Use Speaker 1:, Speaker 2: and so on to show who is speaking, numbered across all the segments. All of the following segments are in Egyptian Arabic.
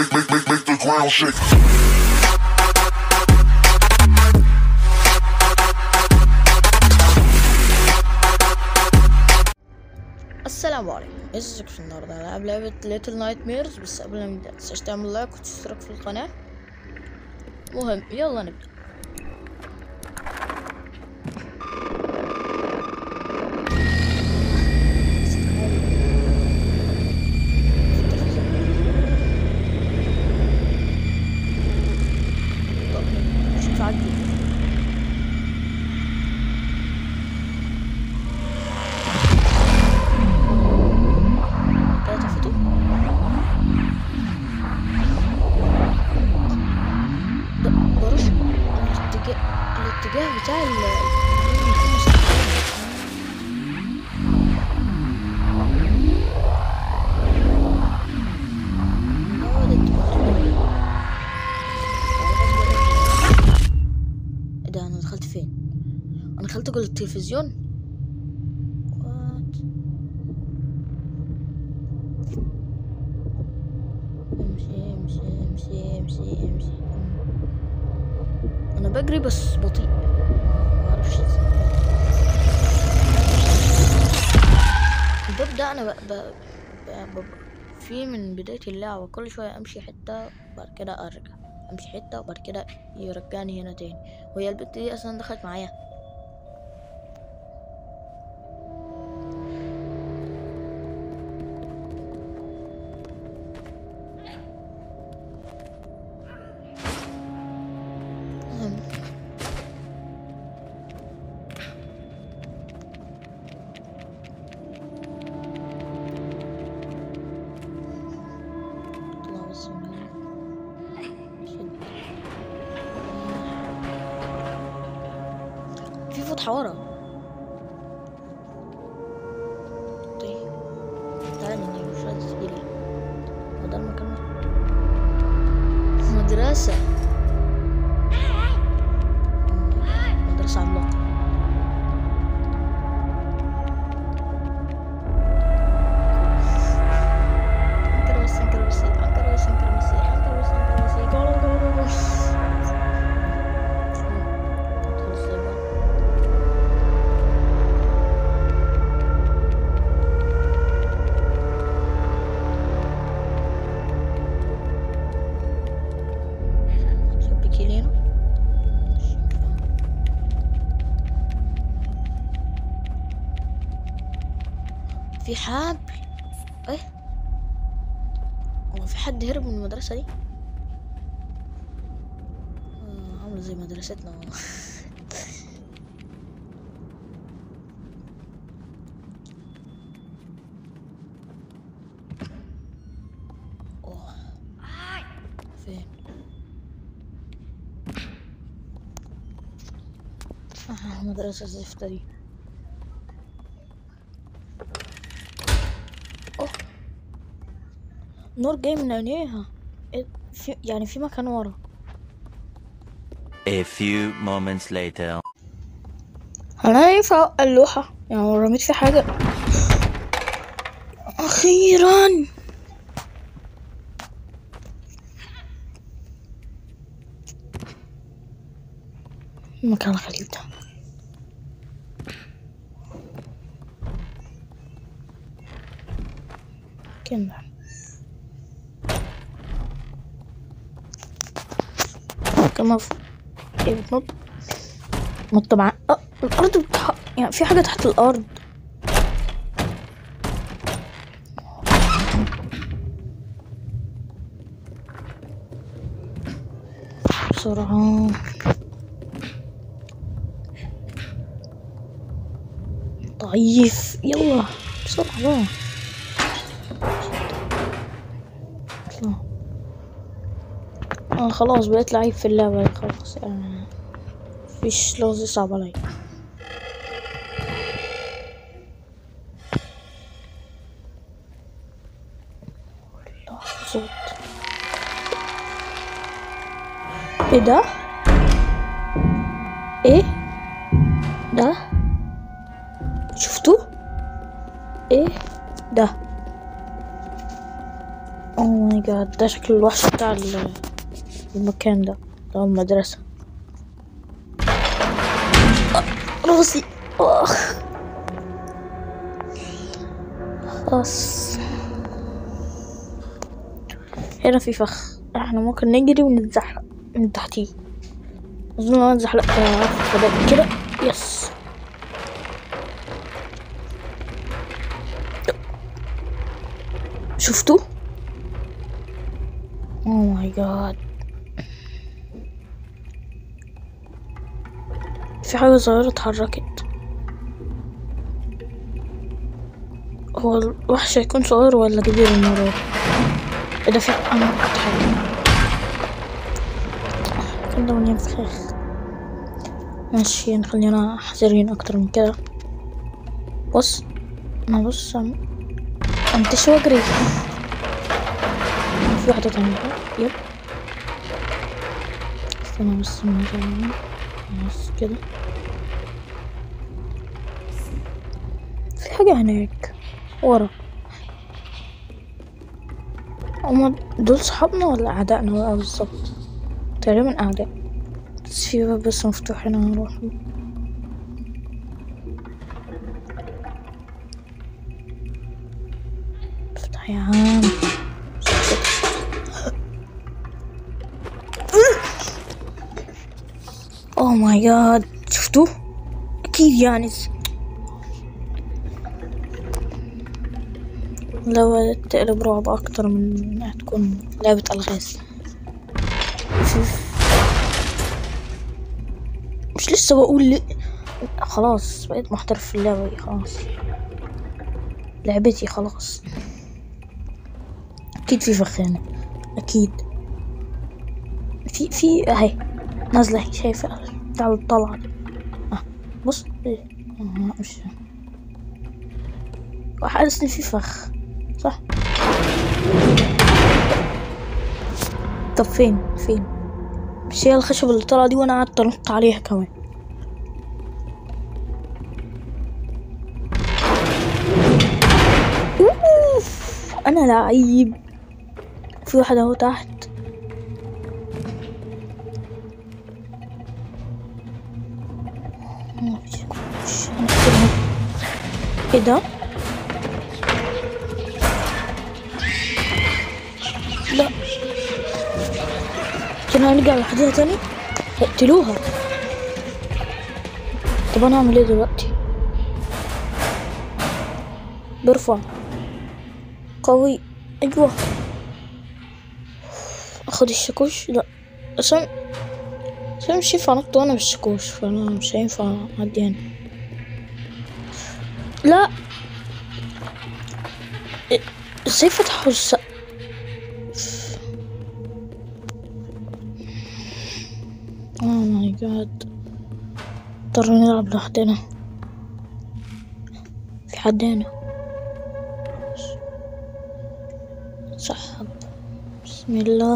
Speaker 1: make, make, make, make the ground shake.
Speaker 2: السلام عليكم ازيك في النهارده هلعب لعبة ليتل نايت ميرز بس قبل ما نبدأ متنساش تعمل لايك وتشترك في القناة مهم يلا نبدأ طب شوف عدي كده طفيته ده بروح الاتجاه الاتجاه بتاع ال لازم يكون مستقيم. هو ده الاتجاه. ايه ده انا دخلت فين انا دخلت جوه التلفزيون وات امشي امشي امشي امشي امشي انا بجري بس بطيء معرفش ازاي الباب ده انا ب... ب... ب... ب... فيه من بداية اللعبة كل شوية امشي حتة بعد كده ارجع امشي حتة وبعد كده يرجعني هنا تاني وهي البت دي اصلا دخلت معايا المهم اطلع بس من هنا شد في فتحة ورا طيب تعالى نجيب مش عايز تجيلي هو ده المكان مدرسة مدرسة عملاقة انكر بس انكر بس انكر بس انكر بس انكر بس انكر بس جو جو جو جو ادخل ازاي بقى شبكي لي هنا ماشي، ينفع. في حبل ايه هو في حد هرب من المدرسة دي آه، عاملة زي مدرستنا أوه. فين آه، مدرسة الزفتة دي أوه نور جاي من عينيها إيه، في يعني في مكان ورا
Speaker 3: A few moments later.
Speaker 2: هل انا ينفع أوقع اللوحة يعني لو رميت في حاجة أخيرا المكان الغريب ده كمل كمان ف... ايه بتنط نط مع اه الارض بتح... يعني في حاجة تحت الارض بسرعة ضعيف يلا بسرعة بقى اطلع انا خلاص بقيت لعيب في اللعبة دي خلاص يعني مفيش لغز صعب عليا لحظات ايه ده ايه ده شفتوه ايه ده اوه ماي ماي جاد ده شكل الوحش بتاع ال- المكان ده ده المدرسة آه، راسي آخ خلاص هنا في فخ احنا ممكن نجري ونتزحلق من تحتيه اظن لو انا اتزحلقت هعرف أتفادى كده يس شفتوا اوه ماي جاد في حاجة صغيرة اتحركت هو الوحش هيكون صغير ولا كبير المرة دي؟ ايه ده في انا اتحرك كده مليان فخاخ ماشي خلينا حذرين اكتر من كده بص انا بص عم- انتشر واجري في واحدة تانية يب استنى بس نرجع بس كده في حاجة هناك ورا هما دول صحابنا ولا أعدائنا بقى بالظبط تقريبا أعداء بس في باب بس مفتوح هنا هنروح له. افتح يا عم اوه ماي جاد شفتوه اكيد يعني لو تقلب رعب اكتر من انها تكون لعبة الغاز مش لسه بقول لي خلاص بقيت محترف في اللعبة دي خلاص لعبتي خلاص اكيد في فخانة اكيد في في اهي نازلة اهي شايفة بتاع الطلعة دي اه بص ايه آه، مش وحاسس ان في فخ صح طب فين فين مش هي الخشب اللي طالعة دي وانا قعدت انط عليها كمان أوف، انا لعيب في واحد اهو تحت ماشي، ماشي، هنقتلهم. ايه ده لا كنا هنرجع لوحدنا تاني اقتلوها طب انا اعمل ايه دلوقتي برفع قوي ايوه اخد الشاكوش لا عشان عشان مش ينفع انط وانا بالشاكوش فانا مش هينفع اعدي هنا لا إيه، ازاي فتحوا السقف اوه ماي جاد اضطر نلعب لوحدنا في حد هنا سحب بسم الله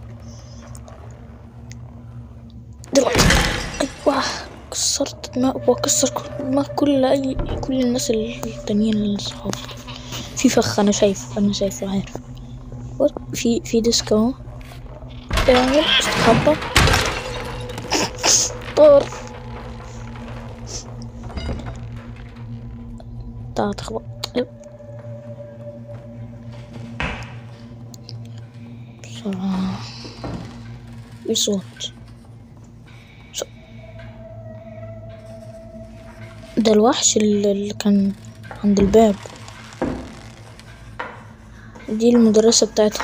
Speaker 2: دلوقتي ايوه كسرت دماغ وكسر كل- دماغ كل اي كل الناس التانيين الصحاب في فخ انا شايفه انا شايفه عارف بص، في في ديسك اهو اعمل استخبى طار تعال تخبط يب. بسرعة في صوت صوت. ده الوحش اللي اللي كان عند الباب دي المدرسة بتاعتها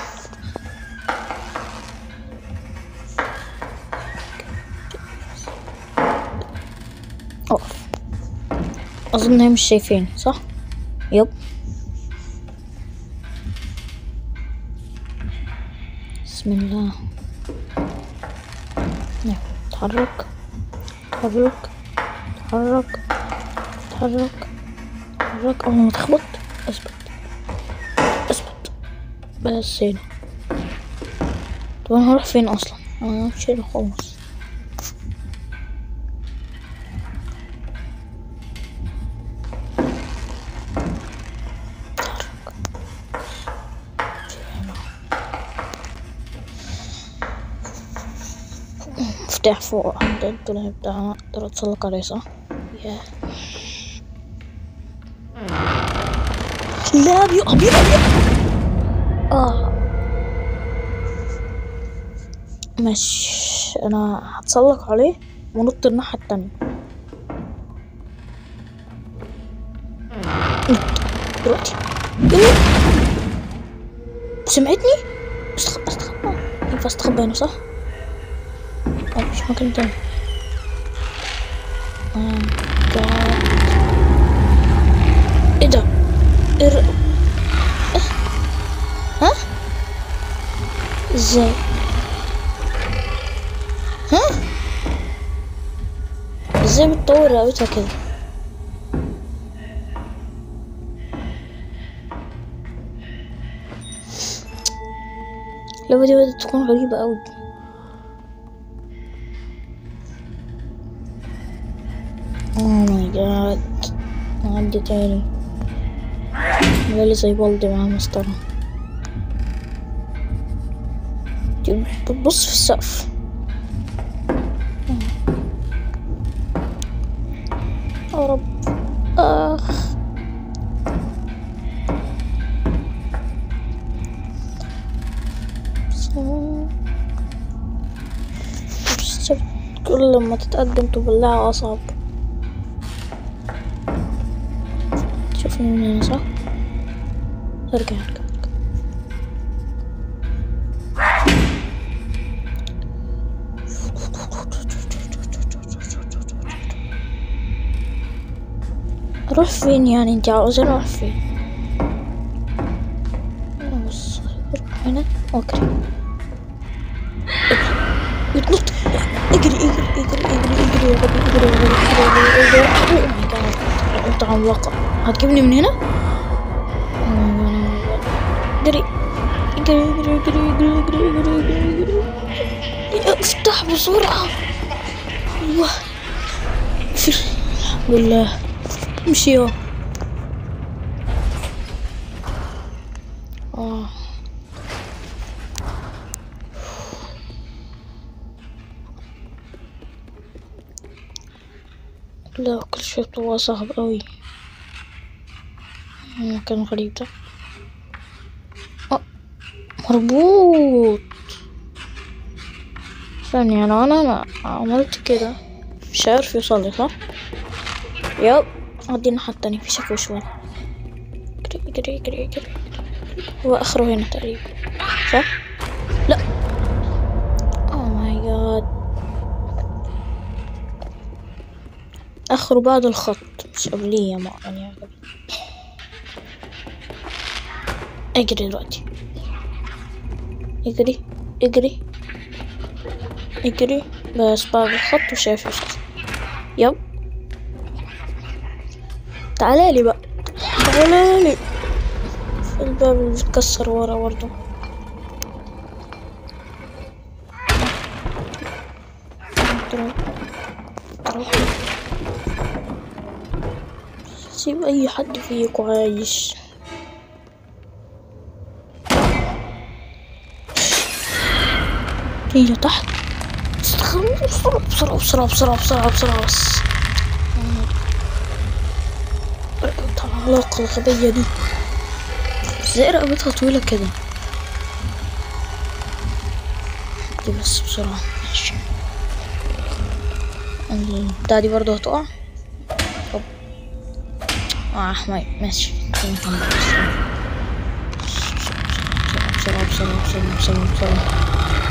Speaker 2: اقف اظن هي مش شايفاني صح يب بسم الله نعم تحرك تحرك تحرك تحرك تحرك اول ما تخبط اثبت اثبت بس هنا طب انا هروح فين اصلا انا مش هنا خالص مفتاح فوق حتى الدولاب بتاعها اقدر اتسلق عليه صح؟ ياه لا بيقع بيقع بيقع اه ماشي انا هتسلق عليه ونط الناحية التانية نط دلوقتي يلا سمعتني؟ استخبى استخبى ينفع استخبى هنا صح؟ اه مش مكان تاني آه، جاد. ايه ده؟ ايه الر- اه. ها؟ ازاي؟ ها؟ ازاي بتطور رقبتها كده؟ اللعبة دي بدأت تكون غريبة أوي اوه ماي جاد نعدي تاني بالي زي بلدي مع مسطرة دي بتبص في السقف يا رب اخ بس كل لما تتقدم تبلعها أصعب شوفني من هنا صح؟ ارجع ارجع ارجع اروح فين يعني انت عاوزة اروح فين أنا بس اروح هنا واجري بتنط اجري اجري اجري اجري اجري يا غبي اجري يا غبي اجري يا غبي اجري اوه ماي جاد انت عملاقة هتجيبني من هنا؟ Oh my God. اجري اجري اجري اجري اجري اجري اجري اجري اجري افتح بسرعة ايوه اقفل الحمد لله امشي يا اه لا كل شيء بتبقى صعب قوي مكان غريب ده آه، مربوط ثانية أنا أنا أنا عملت كده مش عارف يوصل لي صح؟ يب عدي الناحية التانية في شكوى شوية اجري اجري اجري اجري هو آخره هنا تقريبا صح؟ لا اوه ماي جاد آخره بعد الخط مش قبليه يا مؤمن يا غبي اجري دلوقتي اجري اجري اجري بس بعد الخط وشايف يوصل يب تعالى لي بقى تعالى لي في الباب اللي بيتكسر ورا برضه اضرب اضرب سيب اي حد فيكم عايش هي تحت استخدم بسرعة بسرعة بسرعة بسرعة بسرعة بسرعة بس رقبتها العملاقة الغبية دي ازاي رقبتها طويلة كده دي بس بسرعة ماشي البتاع دي برضه هتقع طب اه ما ماشي بسرعة بسرعة بسرعة بسرعة بسرعة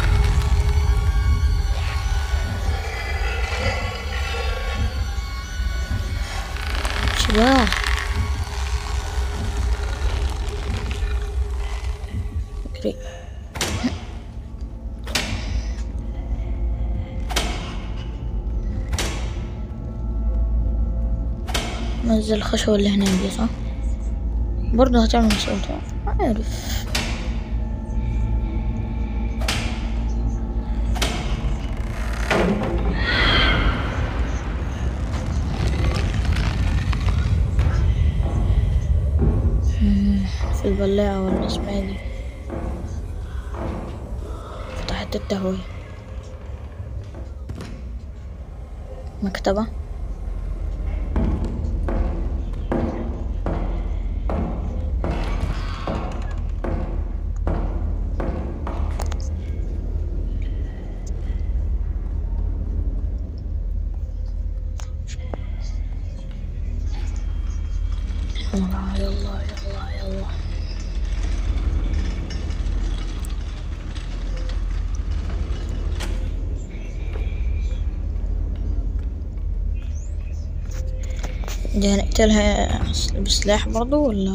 Speaker 2: شباب اجري نزل الخشبة اللي هنا دي صح برضه هتعمل صوت عارف في البلاعة ولا اسمها دي فتحت التهوية مكتبة يلا يلا يلا يلا دي هنقتلها بسلاح برضو ولا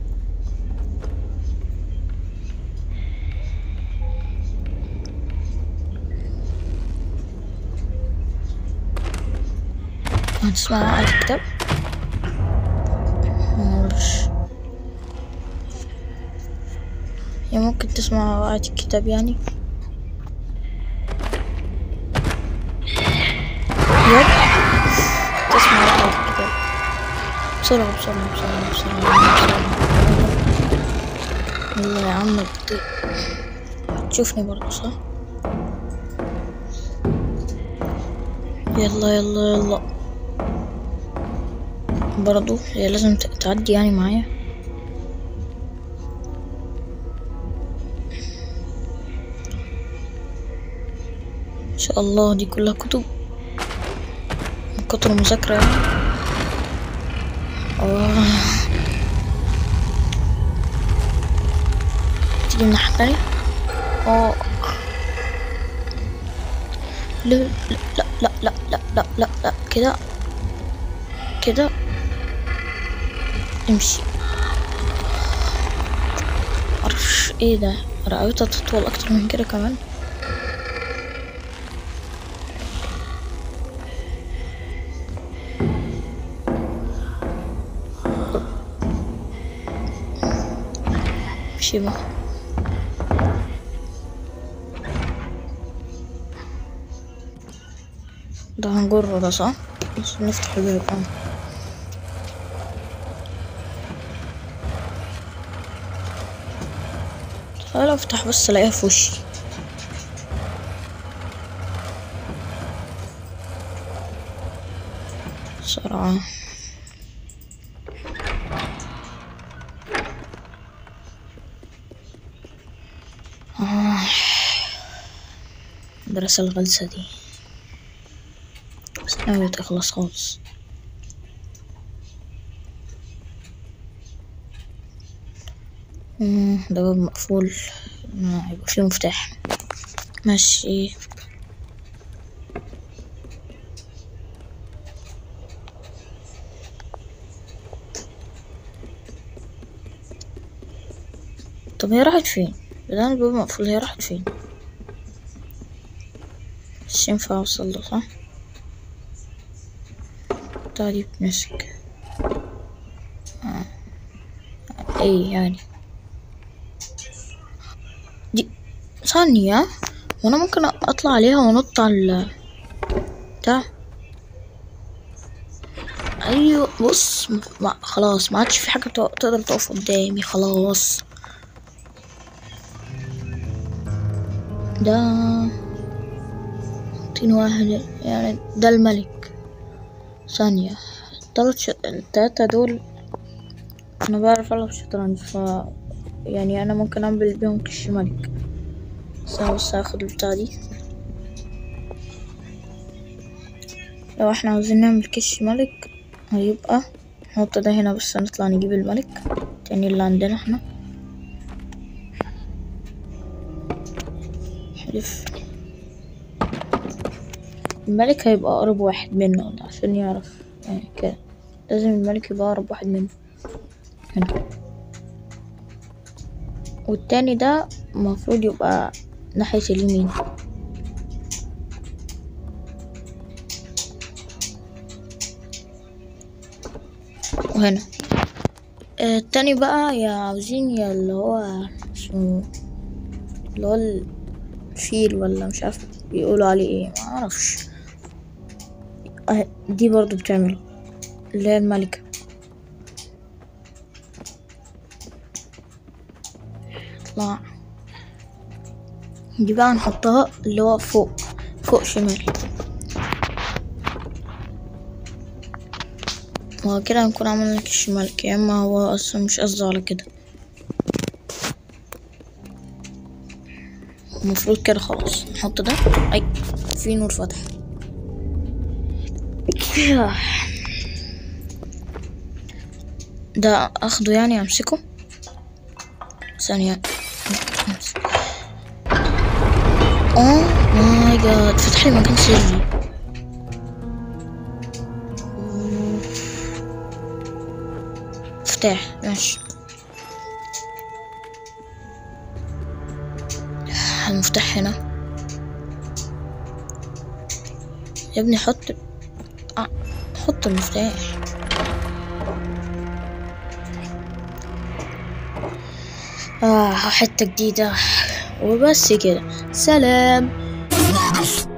Speaker 2: هتسمع معايا الكتاب معرفش هي ممكن تسمع آية الكتاب يعني يب تسمع آية الكتاب بسرعة بسرعة بسرعة بسرعة بسرعة يلا يا عم بت- تشوفني برضه صح يلا يلا يلا برضو هي لازم ت- تعدي يعني معايا ان شاء الله دي كلها كتب من كتر المذاكرة يعني آه. تيجي من الناحية التانية اه لا لا لا لا لا لا لا لا كده كده امشي معرفش ايه ده رقبتها تطول اكتر من كده كمان امشي بقى ده هنجره ده صح بس نفتح الباب اه تعالى افتح بس الاقيها في وشي بسرعة آه. المدرسة الغلسة دي بس ناوية تخلص خالص مم، ده باب مقفول ما هيبقى فيه مفتاح ماشي طب هي راحت فين بدل الباب مقفول هي راحت فين مش ينفع اوصل له صح بتاع دي بتمسك آه. ايه يعني دي ثانية وانا ممكن اطلع عليها وانط على ال- بتاع ايوه بص ما خلاص ما عادش في حاجة تق- تقدر تقف قدامي خلاص ده تين واحد يعني ده الملك ثانية التلات ش... التلاتة دول أنا بعرف ألعب شطرنج ف يعني أنا ممكن أعمل بيهم كش ملك بس أنا بس هاخد البتاع دي لو احنا عاوزين نعمل كش ملك هيبقى نحط ده هنا بس نطلع نجيب الملك تاني اللي عندنا احنا حلف الملك هيبقى أقرب واحد منه ده عشان يعرف يعني كده لازم الملك يبقى أقرب واحد منه هنا والتاني ده المفروض يبقى ناحية اليمين وهنا آه، التاني بقى يا عاوزين يا اللي هو اسمه اللي هو الفيل ولا مش عارف بيقولوا عليه ايه معرفش آه، دي برضو بتعمل اللي هي الملكة اطلع دي بقى نحطها اللي هو فوق فوق شمال هو كده هنكون عملنا كش ملك يا اما هو اصلا مش قصده على كده المفروض كده خلاص نحط ده اي في نور فتح ده اخده يعني امسكه ثانية اوه ماي جاد فتح لي مكان سري مفتاح ماشي المفتاح هنا يا ابني حط آه. حط المفتاح آه حتة جديدة وبس كده سلام
Speaker 1: Who this?